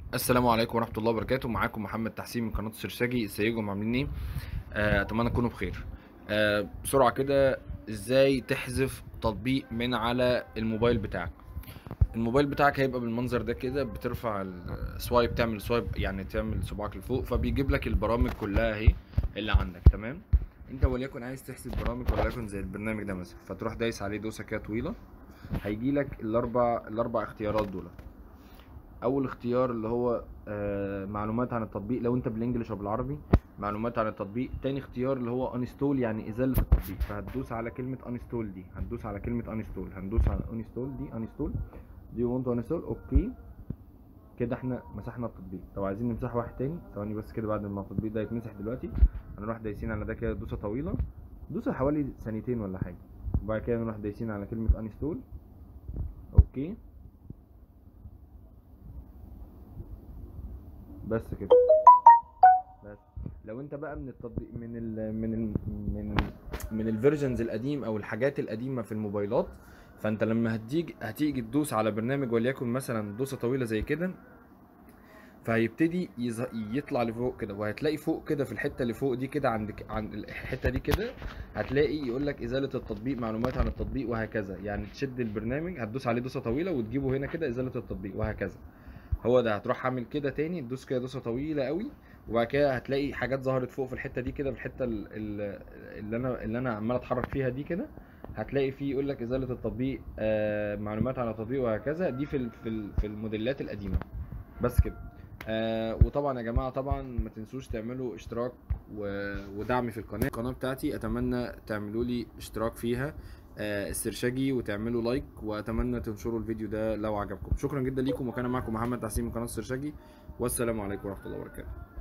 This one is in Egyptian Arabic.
السلام عليكم ورحمة الله وبركاته معاكم محمد تحسين من قناة السرشاجي ازيكم عاملين ايه آه، اتمنى تكونوا بخير آه، بسرعة كده ازاي تحذف تطبيق من على الموبايل بتاعك الموبايل بتاعك هيبقى بالمنظر ده كده بترفع السوايب تعمل سوايب يعني تعمل صباعك لفوق فبيجيب لك البرامج كلها اهي اللي عندك تمام انت وليكن عايز تحذف برامج وليكن زي البرنامج ده مثلا فتروح دايس عليه دوسة كده طويلة هيجي لك الاربع الاربع اختيارات دول اول اختيار اللي هو آه، معلومات عن التطبيق لو انت بالانجلش او بالعربي معلومات عن التطبيق تاني اختيار اللي هو انستول يعني ازاله التطبيق فهتدوس على كلمه انستول دي هتدوس على كلمه انستول هندوس على انستول دي انستول دي وونت انستول اوكي كده احنا مسحنا التطبيق طب عايزين نمسح واحد تاني ثواني بس كده بعد ما التطبيق ده يتمسح دلوقتي هنروح دايسين على ده كده دوسه طويله دوسه حوالي ثانيتين ولا حاجه وبعد كده نروح دايسين على كلمه انستول اوكي بس كده بس لو انت بقى من التطبيق من ال من ال من من الفيرجنز القديم او الحاجات القديمه في الموبايلات فانت لما هتيجي هتيجي تدوس على برنامج وليكن مثلا دوسه طويله زي كده فهيبتدي يظه- يطلع لفوق كده وهتلاقي فوق كده في الحته اللي فوق دي كده عند عند الحته دي كده هتلاقي يقول لك ازاله التطبيق معلومات عن التطبيق وهكذا يعني تشد البرنامج هتدوس عليه دوسه طويله وتجيبه هنا كده ازاله التطبيق وهكذا هو ده هتروح عامل كده تاني تدوس كده دوسه طويله قوي وبعد كده هتلاقي حاجات ظهرت فوق في الحته دي كده في الحته ال- ال- اللي انا اللي انا عمال اتحرك فيها دي كده هتلاقي فيه يقول لك ازاله التطبيق آه معلومات عن التطبيق وهكذا دي في ال- في ال- في الموديلات القديمه بس كده آه وطبعا يا جماعه طبعا ما تنسوش تعملوا اشتراك و- ودعم في القناه القناه بتاعتي اتمنى تعملوا لي اشتراك فيها آه، السرشاجي وتعملوا لايك واتمنى تنشروا الفيديو ده لو عجبكم شكرا جدا ليكم وكان معكم محمد تحسين من قناه السرشاجي والسلام عليكم ورحمه الله وبركاته